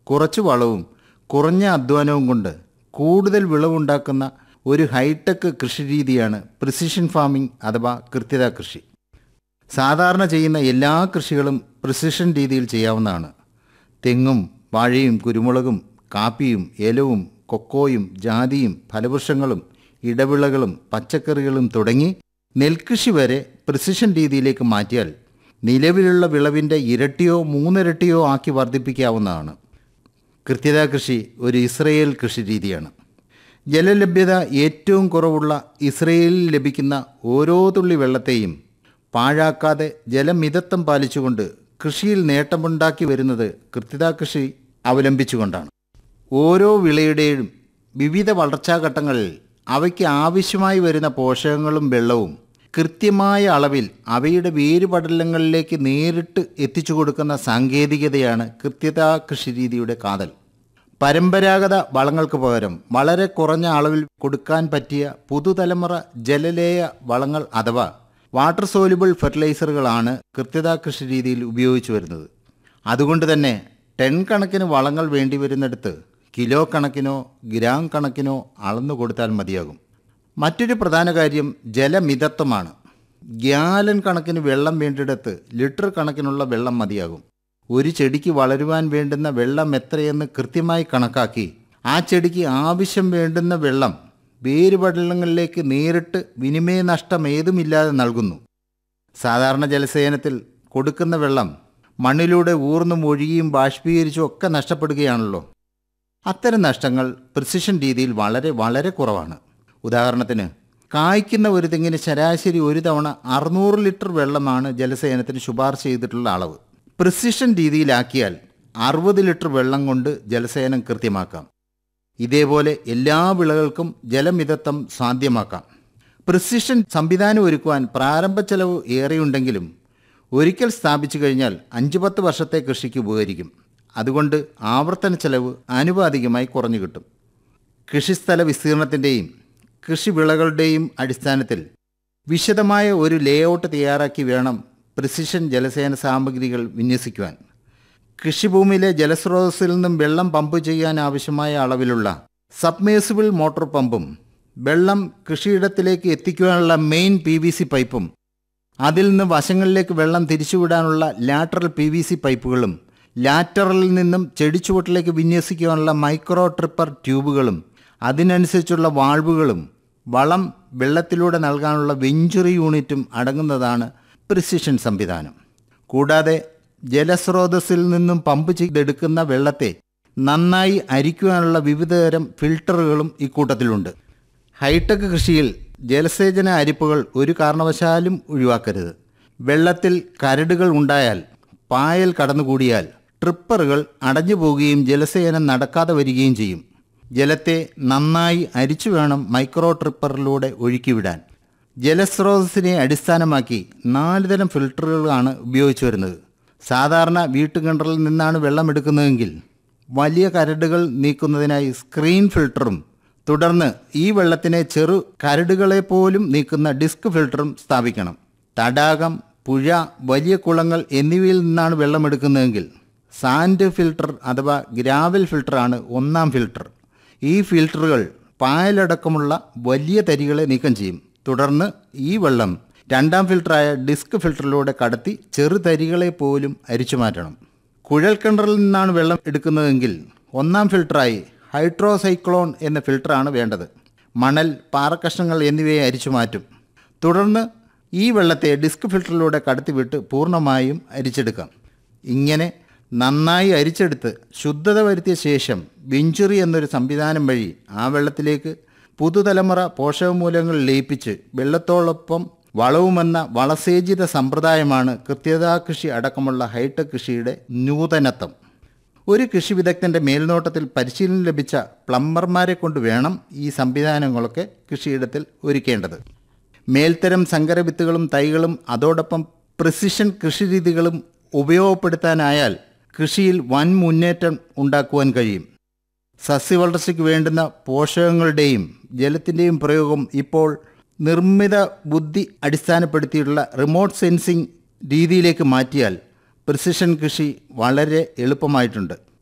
കുറച്ച് വളവും കുറഞ്ഞ അധ്വാനവും കൊണ്ട് കൂടുതൽ വിളവുണ്ടാക്കുന്ന ഒരു ഹൈടെക് കൃഷിരീതിയാണ് പ്രിസിഷൻ ഫാമിംഗ് അഥവാ കൃത്യത കൃഷി സാധാരണ ചെയ്യുന്ന എല്ലാ കൃഷികളും പ്രിസിഷൻ രീതിയിൽ ചെയ്യാവുന്നതാണ് തെങ്ങും വാഴയും കുരുമുളകും കാപ്പിയും ഏലവും കൊക്കോയും ജാതിയും ഫലവൃക്ഷങ്ങളും ഇടവിളകളും പച്ചക്കറികളും തുടങ്ങി നെൽകൃഷി വരെ പ്രിസിഷൻ രീതിയിലേക്ക് മാറ്റിയാൽ നിലവിലുള്ള വിളവിൻ്റെ ഇരട്ടിയോ മൂന്നിരട്ടിയോ ആക്കി വർദ്ധിപ്പിക്കാവുന്നതാണ് കൃത്യത കൃഷി ഒരു ഇസ്രയേൽ കൃഷി രീതിയാണ് ജലലഭ്യത ഏറ്റവും കുറവുള്ള ഇസ്രയേലിൽ ലഭിക്കുന്ന ഓരോ തുള്ളി വെള്ളത്തെയും പാഴാക്കാതെ ജലമിതത്വം പാലിച്ചുകൊണ്ട് കൃഷിയിൽ നേട്ടമുണ്ടാക്കി വരുന്നത് കൃത്യത കൃഷി അവലംബിച്ചുകൊണ്ടാണ് ഓരോ വിളയുടെയും വിവിധ വളർച്ചാഘട്ടങ്ങളിൽ അവയ്ക്ക് ആവശ്യമായി വരുന്ന പോഷകങ്ങളും വെള്ളവും കൃത്യമായ അളവിൽ അവയുടെ വേരുപടലങ്ങളിലേക്ക് നേരിട്ട് എത്തിച്ചു കൊടുക്കുന്ന സാങ്കേതികതയാണ് കൃത്യത കൃഷിരീതിയുടെ കാതൽ പരമ്പരാഗത വളങ്ങൾക്ക് പകരം വളരെ കുറഞ്ഞ അളവിൽ കൊടുക്കാൻ പറ്റിയ പുതുതലമുറ ജലലേയ വളങ്ങൾ അഥവാ വാട്ടർ സോലുബിൾ ഫെർട്ടിലൈസറുകളാണ് കൃത്യത കൃഷി രീതിയിൽ ഉപയോഗിച്ചു വരുന്നത് അതുകൊണ്ട് തന്നെ ടെൻ കണക്കിന് വളങ്ങൾ വേണ്ടി വരുന്നിടത്ത് കിലോ കണക്കിനോ ഗ്രാം കണക്കിനോ അളന്നു കൊടുത്താൽ മതിയാകും മറ്റൊരു പ്രധാന കാര്യം ജലമിതത്വമാണ് ഗ്യാലൻ കണക്കിന് വെള്ളം വേണ്ടിയിടത്ത് ലിറ്റർ കണക്കിനുള്ള വെള്ളം മതിയാകും ഒരു ചെടിക്ക് വളരുവാൻ വേണ്ടുന്ന വെള്ളം എത്രയെന്ന് കൃത്യമായി കണക്കാക്കി ആ ചെടിക്ക് ആവശ്യം വേണ്ടുന്ന വെള്ളം വേരുപടലങ്ങളിലേക്ക് നേരിട്ട് വിനിമയ നഷ്ടം ഏതുമില്ലാതെ നൽകുന്നു സാധാരണ ജലസേചനത്തിൽ കൊടുക്കുന്ന വെള്ളം മണ്ണിലൂടെ ഊർന്നും ഒഴുകിയും ബാഷ്പീകരിച്ചും ഒക്കെ നഷ്ടപ്പെടുകയാണല്ലോ അത്തരം നഷ്ടങ്ങൾ പ്രിസിഷൻ രീതിയിൽ വളരെ വളരെ കുറവാണ് ഉദാഹരണത്തിന് കായ്ക്കുന്ന ഒരു തെങ്ങിന് ശരാശരി ഒരു തവണ അറുന്നൂറ് ലിറ്റർ വെള്ളമാണ് ജലസേചനത്തിന് ശുപാർശ ചെയ്തിട്ടുള്ള അളവ് പ്രിസിഷൻ രീതിയിലാക്കിയാൽ അറുപത് ലിറ്റർ വെള്ളം കൊണ്ട് ജലസേചനം കൃത്യമാക്കാം ഇതേപോലെ എല്ലാ വിളകൾക്കും ജലമിതത്വം സാധ്യമാക്കാം പ്രിസിഷൻ സംവിധാനം ഒരുക്കുവാൻ പ്രാരംഭ ചെലവ് ഏറെയുണ്ടെങ്കിലും ഒരിക്കൽ സ്ഥാപിച്ചു കഴിഞ്ഞാൽ അഞ്ച് പത്ത് വർഷത്തെ കൃഷിക്ക് ഉപകരിക്കും അതുകൊണ്ട് ആവർത്തന ചെലവ് ആനുപാതികമായി കുറഞ്ഞു കിട്ടും കൃഷിസ്ഥല വിസ്തീർണത്തിൻ്റെയും കൃഷിവിളകളുടെയും അടിസ്ഥാനത്തിൽ വിശദമായ ഒരു ലേഔട്ട് തയ്യാറാക്കി വേണം പ്രിസിഷൻ ജലസേന സാമഗ്രികൾ വിന്യസിക്കുവാൻ കൃഷിഭൂമിയിലെ ജലസ്രോതസ്സിൽ നിന്നും വെള്ളം പമ്പ് ചെയ്യാൻ ആവശ്യമായ അളവിലുള്ള സബ്മേഴ്സിബിൾ മോട്ടോർ പമ്പും വെള്ളം കൃഷിയിടത്തിലേക്ക് എത്തിക്കുവാനുള്ള മെയിൻ പി വി സി പൈപ്പും അതിൽ നിന്ന് വശങ്ങളിലേക്ക് വെള്ളം തിരിച്ചുവിടാനുള്ള ലാറ്ററൽ പി വി സി പൈപ്പുകളും ലാറ്ററലിൽ നിന്നും ചെടിച്ചുവട്ടിലേക്ക് വിന്യസിക്കുവാനുള്ള മൈക്രോ ട്രിപ്പർ ട്യൂബുകളും അതിനനുസരിച്ചുള്ള വാൾവുകളും വളം വെള്ളത്തിലൂടെ നൽകാനുള്ള വെഞ്ചുറി യൂണിറ്റും അടങ്ങുന്നതാണ് പ്രിസിഷൻ സംവിധാനം കൂടാതെ ജലസ്രോതസ്സിൽ നിന്നും പമ്പ് ചെയ്തെടുക്കുന്ന വെള്ളത്തെ നന്നായി അരിക്കുവാനുള്ള വിവിധതരം ഫിൽട്ടറുകളും ഇക്കൂട്ടത്തിലുണ്ട് ഹൈടെക് കൃഷിയിൽ ജലസേചന അരിപ്പുകൾ ഒരു കാരണവശാലും ഒഴിവാക്കരുത് വെള്ളത്തിൽ കരടുകൾ ഉണ്ടായാൽ പായൽ കടന്നുകൂടിയാൽ ട്രിപ്പറുകൾ അടഞ്ഞു പോവുകയും ജലസേചനം നടക്കാതെ വരികയും ചെയ്യും ജലത്തെ നന്നായി അരിച്ചു വേണം മൈക്രോ ട്രിപ്പറിലൂടെ ഒഴുക്കിവിടാൻ ജലസ്രോതസ്സിനെ അടിസ്ഥാനമാക്കി നാല് തരം ഫിൽട്ടറുകളാണ് ഉപയോഗിച്ചു വരുന്നത് സാധാരണ വീട്ടുകിണറിൽ നിന്നാണ് വെള്ളം എടുക്കുന്നതെങ്കിൽ വലിയ കരടുകൾ നീക്കുന്നതിനായി സ്ക്രീൻ ഫിൽട്ടറും തുടർന്ന് ഈ വെള്ളത്തിനെ ചെറു കരടുകളെ പോലും നീക്കുന്ന ഡിസ്ക് ഫിൽട്ടറും സ്ഥാപിക്കണം തടാകം പുഴ വലിയ കുളങ്ങൾ എന്നിവയിൽ നിന്നാണ് വെള്ളം എടുക്കുന്നതെങ്കിൽ സാൻഡ് ഫിൽട്ടർ അഥവാ ഗ്രാവൽ ഫിൽട്ടറാണ് ഒന്നാം ഫിൽട്ടർ ഈ ഫിൽട്ടറുകൾ പായലടക്കമുള്ള വലിയ തരികളെ നീക്കം ചെയ്യും തുടർന്ന് ഈ വെള്ളം രണ്ടാം ഫിൽട്ടറായ ഡിസ്ക് ഫിൽട്ടറിലൂടെ കടത്തി ചെറുതരികളെ പോലും അരിച്ചു മാറ്റണം കുഴൽക്കിണറിൽ നിന്നാണ് വെള്ളം എടുക്കുന്നതെങ്കിൽ ഒന്നാം ഫിൽട്ടറായി ഹൈഡ്രോസൈക്ലോൺ എന്ന ഫിൽട്ടറാണ് വേണ്ടത് മണൽ പാറക്കഷ്ണങ്ങൾ എന്നിവയെ അരിച്ചു മാറ്റും തുടർന്ന് ഈ വെള്ളത്തെ ഡിസ്ക് ഫിൽട്ടറിലൂടെ കടത്തിവിട്ട് പൂർണ്ണമായും അരിച്ചെടുക്കാം ഇങ്ങനെ നന്നായി അരിച്ചെടുത്ത് ശുദ്ധത വരുത്തിയ ശേഷം വെഞ്ചുറി എന്നൊരു സംവിധാനം വഴി ആ വെള്ളത്തിലേക്ക് പുതുതലമുറ പോഷകമൂലങ്ങൾ ലയിപ്പിച്ച് വെള്ളത്തോടൊപ്പം വളവുമെന്ന വളസേചിത സമ്പ്രദായമാണ് കൃത്യതാ കൃഷി അടക്കമുള്ള ഹൈടെക് കൃഷിയുടെ നൂതനത്വം ഒരു കൃഷി വിദഗ്ധൻ്റെ മേൽനോട്ടത്തിൽ പരിശീലനം ലഭിച്ച പ്ലംബർമാരെ കൊണ്ട് വേണം ഈ സംവിധാനങ്ങളൊക്കെ കൃഷിയിടത്തിൽ ഒരുക്കേണ്ടത് മേൽത്തരം സങ്കരവിത്തുകളും തൈകളും അതോടൊപ്പം പ്രിസിഷൻ കൃഷിരീതികളും ഉപയോഗപ്പെടുത്താനായാൽ കൃഷിയിൽ വൻ മുന്നേറ്റം ഉണ്ടാക്കുവാൻ കഴിയും സസ്യവളർച്ചയ്ക്ക് വേണ്ടുന്ന പോഷകങ്ങളുടെയും ജലത്തിൻ്റെയും പ്രയോഗം ഇപ്പോൾ നിർമ്മിത ബുദ്ധി അടിസ്ഥാനപ്പെടുത്തിയിട്ടുള്ള റിമോട്ട് സെൻസിംഗ് രീതിയിലേക്ക് മാറ്റിയാൽ പ്രിസിഷൻ കൃഷി വളരെ എളുപ്പമായിട്ടുണ്ട്